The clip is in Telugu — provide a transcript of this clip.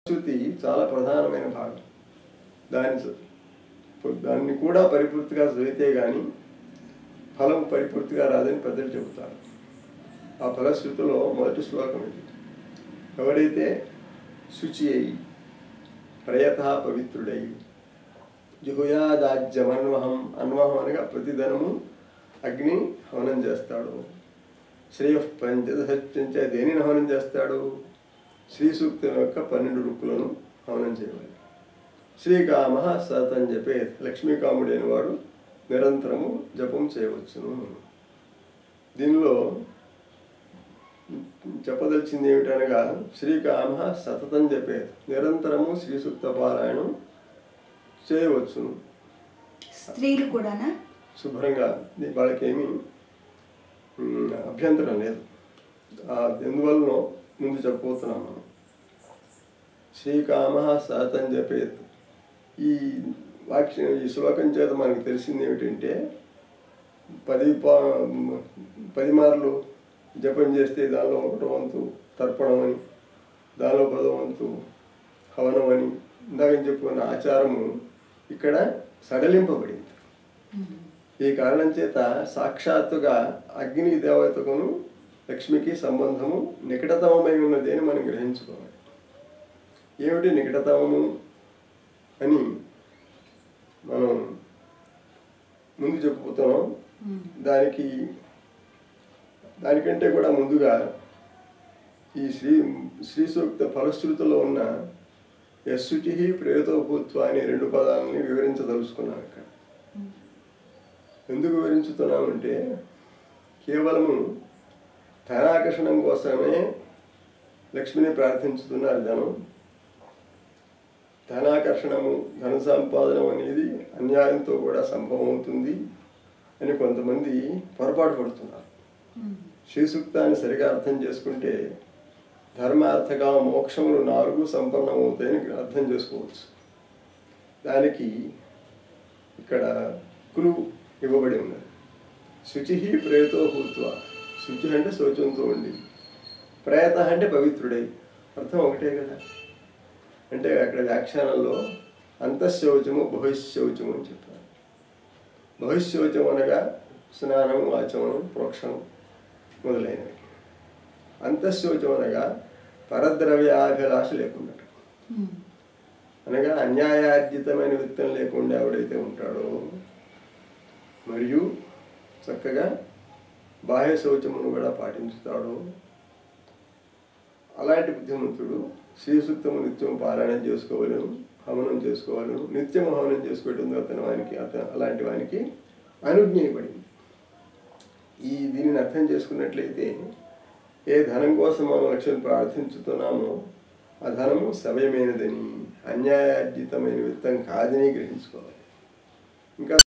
శృతి చాలా ప్రధానమైన భాగం దాని దాన్ని కూడా పరిపూర్తిగా చదివితే కానీ ఫలం పరిపూర్తిగా రాదని పెద్దలు చెబుతారు ఆ ఫలశ్రుతిలో మొదటి శ్లోకం ఇది ఎవడైతే శుచి అయి ప్రయత పవిత్రుడై జుహుయాదాజ్యమన్వహం అన్వహం అనగా ప్రతిదినము అగ్ని హవనం చేస్తాడు శ్రేయ పంచదశత్యంచ దేనిని హవనం చేస్తాడు శ్రీ సూక్తం యొక్క పన్నెండు రుక్కులను హవనం చేయవాలి శ్రీకామ సతం జపే లక్ష్మీకాముడైన వాడు నిరంతరము జపం చేయవచ్చును దీనిలో చెప్పదలిచింది ఏమిటనగా శ్రీకామ సతతం జపే నిరంతరము శ్రీ సూక్త పారాయణం చేయవచ్చును స్త్రీలు కూడానా శుభ్రంగా దీ- వాళ్ళకేమీ మ్, అభ్యంతరం లేదు ఆ, ఎందువలనో ముందు చెప్పబోతున్నాం మనం శ్రీకామ సహతం జపేత్ ఈ వాక్యం ఈ శ్లోకం చేత మనకు తెలిసింది ఏమిటంటే పది పా పది మార్లు జపం చేస్తే దానిలో ఒకటో వంతు తర్పణం అని దానిలో పదో వంతు హవనం అని ఇందాక చెప్పుకున్న ఆచారము ఇక్కడ సడలింపబడింది ఈ కారణం చేత సాక్షాత్తుగా అగ్ని దేవతకును లక్ష్మికి సంబంధము నికటతమమై ఉన్నది అని మనం గ్రహించుకోవాలి ఏమిటి నికటతమము అని మనం ముందు చెప్పుతున్నాం దానికి దానికంటే కూడా ముందుగా ఈ శ్రీ శ్రీ సూక్త ఫలశ్రుతిలో ఉన్న యశుచి ప్రేతో భూత్వ అనే రెండు పదాలని వివరించదలుచుకున్నాం ఇక్కడ ఎందుకు వివరించుతున్నామంటే కేవలము ధనాకర్షణం కోసమే లక్ష్మిని ప్రార్థించుతున్నారు జనం ధనాకర్షణము ధన సంపాదనం అనేది అన్యాయంతో కూడా సంభవం అవుతుంది అని కొంతమంది పొరపాటు పడుతున్నారు శ్రీ సూక్తాన్ని సరిగా అర్థం చేసుకుంటే ధర్మార్థగా మోక్షములు నాలుగు సంపన్నమవుతాయని అర్థం చేసుకోవచ్చు దానికి ఇక్కడ కులు ఇవ్వబడి ఉన్నది శుచి ప్రేతో భూత్వ శుచి అంటే శోచంతో ఉండి ప్రేత అంటే పవిత్రుడై అర్థం ఒకటే కదా అంటే అక్కడ వ్యాఖ్యానంలో అంతఃశౌచము బహిశౌచము అని చెప్పారు బహిశౌచం అనగా స్నానం ఆచమనం ప్రోక్షణం మొదలైనవి అంతఃశౌచం అనగా పరద్రవ్యాభిలాష లేకుండా అనగా అన్యాయార్జితమైన విత్తం లేకుండా ఎవడైతే ఉంటాడో మరియు చక్కగా బాహ్య శౌచమును కూడా పాటించుతాడో అలాంటి బుద్ధిమంతుడు శ్రీసూక్తము నిత్యం పారాయణం చేసుకోవలను హవనం చేసుకోవాలను నిత్యం హవనం చేసుకోవడం అతని వానికి అతను అలాంటి వానికి అనుజ్ఞయబడింది ఈ దీనిని అర్థం చేసుకున్నట్లయితే ఏ ధనం కోసం మనం లక్ష్యం ప్రార్థించుతున్నామో ఆ ధనము సవ్యమైనదని అన్యాయార్జితమైన విత్తం కాదని గ్రహించుకోవాలి ఇంకా